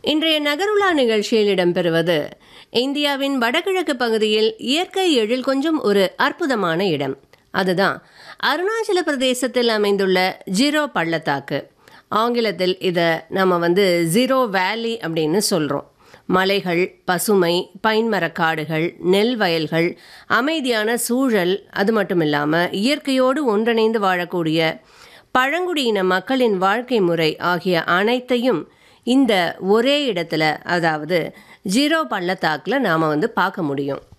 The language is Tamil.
இன்றைய நகருலா நிகழ்ச்சியில் இடம்பெறுவது இந்தியாவின் வடகிழக்கு பகுதியில் இயற்கை எழில் கொஞ்சம் ஒரு அற்புதமான இடம் அதுதான் அருணாச்சல பிரதேசத்தில் அமைந்துள்ள ஜீரோ பள்ளத்தாக்கு ஆங்கிலத்தில் இதை நம்ம வந்து ஜீரோ வேலி அப்படின்னு சொல்கிறோம் மலைகள் பசுமை பைன் மரக்காடுகள் நெல் வயல்கள் அமைதியான சூழல் அது மட்டும் இல்லாமல் இயற்கையோடு ஒன்றிணைந்து வாழக்கூடிய பழங்குடியின மக்களின் வாழ்க்கை முறை ஆகிய அனைத்தையும் இந்த ஒரே இடத்துல அதாவது ஜீரோ பள்ளத்தாக்கில் நாம் வந்து பார்க்க முடியும்